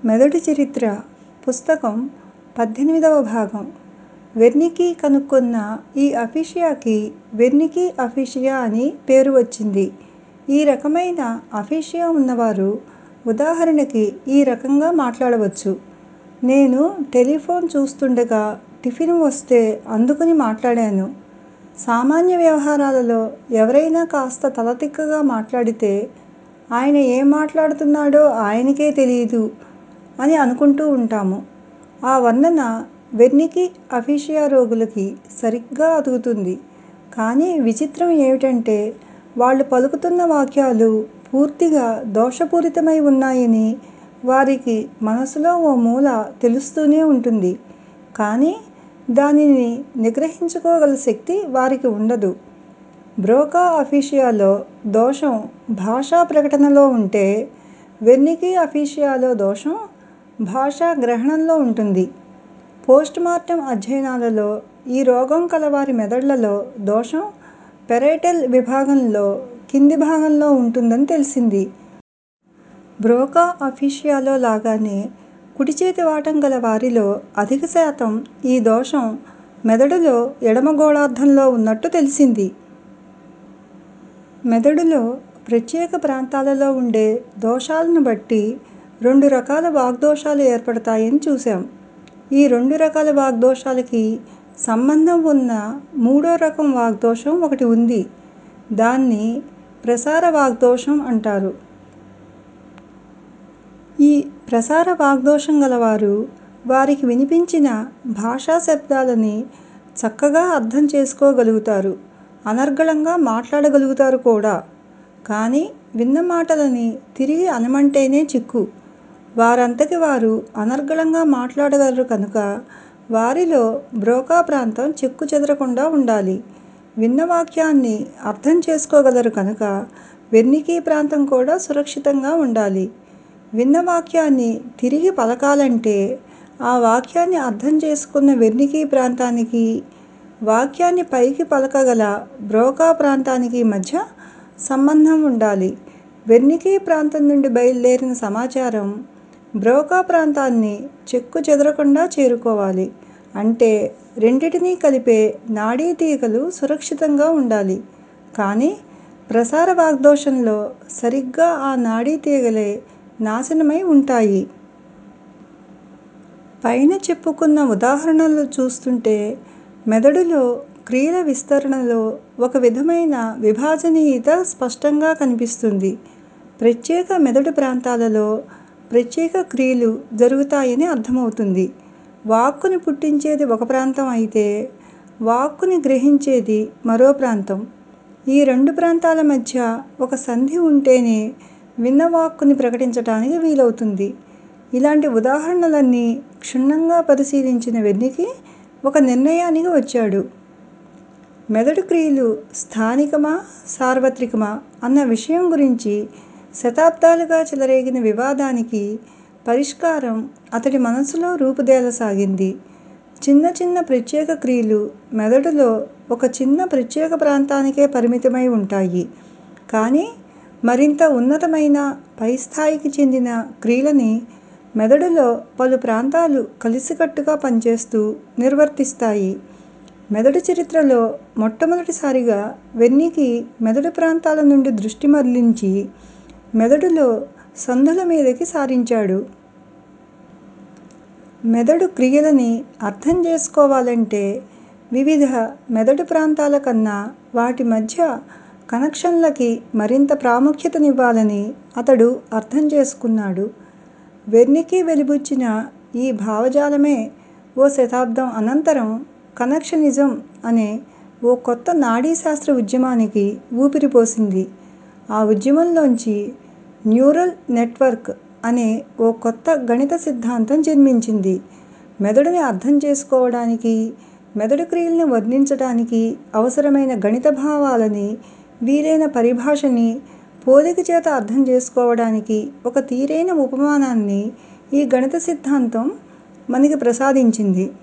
మెదడు చరిత్ర పుస్తకం పద్దెనిమిదవ భాగం వెర్నికీ కనుక్కున్న ఈ అఫీషియాకి వెర్నికీ అఫీషియా అని పేరు వచ్చింది ఈ రకమైన అఫీషియా ఉన్నవారు ఉదాహరణకి ఈ రకంగా మాట్లాడవచ్చు నేను టెలిఫోన్ చూస్తుండగా టిఫిన్ వస్తే అందుకుని మాట్లాడాను సామాన్య వ్యవహారాలలో ఎవరైనా కాస్త తలతిక్కగా మాట్లాడితే ఆయన ఏం మాట్లాడుతున్నాడో ఆయనకే తెలీదు అని అనుకుంటూ ఉంటాము ఆ వర్ణన వెర్నికీ అఫీషియా రోగులకి సరిగ్గా అతుకుతుంది కానీ విచిత్రం ఏమిటంటే వాళ్ళు పలుకుతున్న వాక్యాలు పూర్తిగా దోషపూరితమై ఉన్నాయని వారికి మనసులో ఓ మూల తెలుస్తూనే ఉంటుంది కానీ దానిని నిగ్రహించుకోగల శక్తి వారికి ఉండదు బ్రోకా అఫీషియాలో దోషం భాషా ప్రకటనలో ఉంటే వెర్నికీ అఫీషియాలో దోషం భాషా గ్రహణంలో ఉంటుంది పోస్ట్ మార్టం అధ్యయనాలలో ఈ రోగం కలవారి మెదళ్ళలో దోషం పెరైటల్ విభాగంలో కింది భాగంలో ఉంటుందని తెలిసింది బ్రోకా అఫీషియాలో లాగానే కుడిచేతి వాటం గల వారిలో అధిక శాతం ఈ దోషం మెదడులో ఎడమ గోళార్ధంలో ఉన్నట్టు తెలిసింది మెదడులో ప్రత్యేక ప్రాంతాలలో ఉండే దోషాలను బట్టి రెండు రకాల వాగ్దోషాలు ఏర్పడతాయని చూశాం ఈ రెండు రకాల వాగ్దోషాలకి సంబంధం ఉన్న మూడో రకం వాగ్దోషం ఒకటి ఉంది దాన్ని ప్రసార వాగ్దోషం అంటారు ఈ ప్రసార వాగ్దోషం గలవారు వారికి వినిపించిన భాషా శబ్దాలని చక్కగా అర్థం చేసుకోగలుగుతారు అనర్గళంగా మాట్లాడగలుగుతారు కూడా కానీ విన్న మాటలని తిరిగి అనమంటేనే చిక్కు వారంతకి వారు అనర్గళంగా మాట్లాడగలరు కనుక వారిలో బ్రోకా ప్రాంతం చెక్కుచెదరకుండా ఉండాలి విన్న వాక్యాన్ని అర్థం చేసుకోగలరు కనుక వెర్నికీ ప్రాంతం కూడా సురక్షితంగా ఉండాలి విన్న వాక్యాన్ని తిరిగి పలకాలంటే ఆ వాక్యాన్ని అర్థం చేసుకున్న వెర్నికీ ప్రాంతానికి వాక్యాన్ని పైకి పలకగల బ్రోకా ప్రాంతానికి మధ్య సంబంధం ఉండాలి వెర్నికీ ప్రాంతం నుండి బయలుదేరిన సమాచారం బ్రోకా ప్రాంతాన్ని చెక్కుచెదరకుండా చేరుకోవాలి అంటే రెండిటినీ కలిపే నాడీ తీగలు సురక్షితంగా ఉండాలి కానీ ప్రసార వాగ్దోషంలో సరిగ్గా ఆ నాడీ తీగలే నాశనమై ఉంటాయి పైన చెప్పుకున్న ఉదాహరణలు చూస్తుంటే మెదడులో క్రియల విస్తరణలో ఒక విధమైన విభాజనీయత స్పష్టంగా కనిపిస్తుంది ప్రత్యేక మెదడు ప్రాంతాలలో ప్రత్యేక క్రియలు జరుగుతాయని అర్థమవుతుంది వాక్కుని పుట్టించేది ఒక ప్రాంతం అయితే వాక్కుని గ్రహించేది మరో ప్రాంతం ఈ రెండు ప్రాంతాల మధ్య ఒక సంధి ఉంటేనే విన్న వాక్కుని ప్రకటించటానికి వీలవుతుంది ఇలాంటి ఉదాహరణలన్నీ క్షుణ్ణంగా పరిశీలించిన వెర్నికీ ఒక నిర్ణయానికి వచ్చాడు మెదడు క్రియలు స్థానికమా సార్వత్రికమా అన్న విషయం గురించి శతాబ్దాలుగా చెలరేగిన వివాదానికి పరిష్కారం అతడి మనసులో రూపుదేలసాగింది చిన్న చిన్న ప్రత్యేక క్రియలు మెదడులో ఒక చిన్న ప్రత్యేక ప్రాంతానికే పరిమితమై ఉంటాయి కానీ మరింత ఉన్నతమైన పై స్థాయికి చెందిన క్రియలని మెదడులో పలు ప్రాంతాలు కలిసికట్టుగా పనిచేస్తూ నిర్వర్తిస్తాయి మెదడు చరిత్రలో మొట్టమొదటిసారిగా వెర్నికీ మెదడు ప్రాంతాల నుండి దృష్టి మరలించి మెదడులో సందుల మీదకి సారించాడు మెదడు క్రియలని అర్థం చేసుకోవాలంటే వివిధ మెదడు ప్రాంతాల కన్నా వాటి మధ్య కనెక్షన్లకి మరింత ప్రాముఖ్యతనివ్వాలని అతడు అర్థం చేసుకున్నాడు వెర్నికీ వెలిబుచ్చిన ఈ భావజాలమే ఓ శతాబ్దం అనంతరం కనెక్షనిజం అనే ఓ కొత్త నాడీశాస్త్ర ఉద్యమానికి ఊపిరిపోసింది ఆ ఉద్యమంలోంచి న్యూరల్ నెట్వర్క్ అనే ఓ కొత్త గణిత సిద్ధాంతం జన్మించింది మెదడుని అర్థం చేసుకోవడానికి మెదడు క్రియల్ని వర్ణించటానికి అవసరమైన గణిత భావాలని వీలైన పరిభాషని పోలిక చేత అర్థం చేసుకోవడానికి ఒక తీరైన ఉపమానాన్ని ఈ గణిత సిద్ధాంతం మనకి ప్రసాదించింది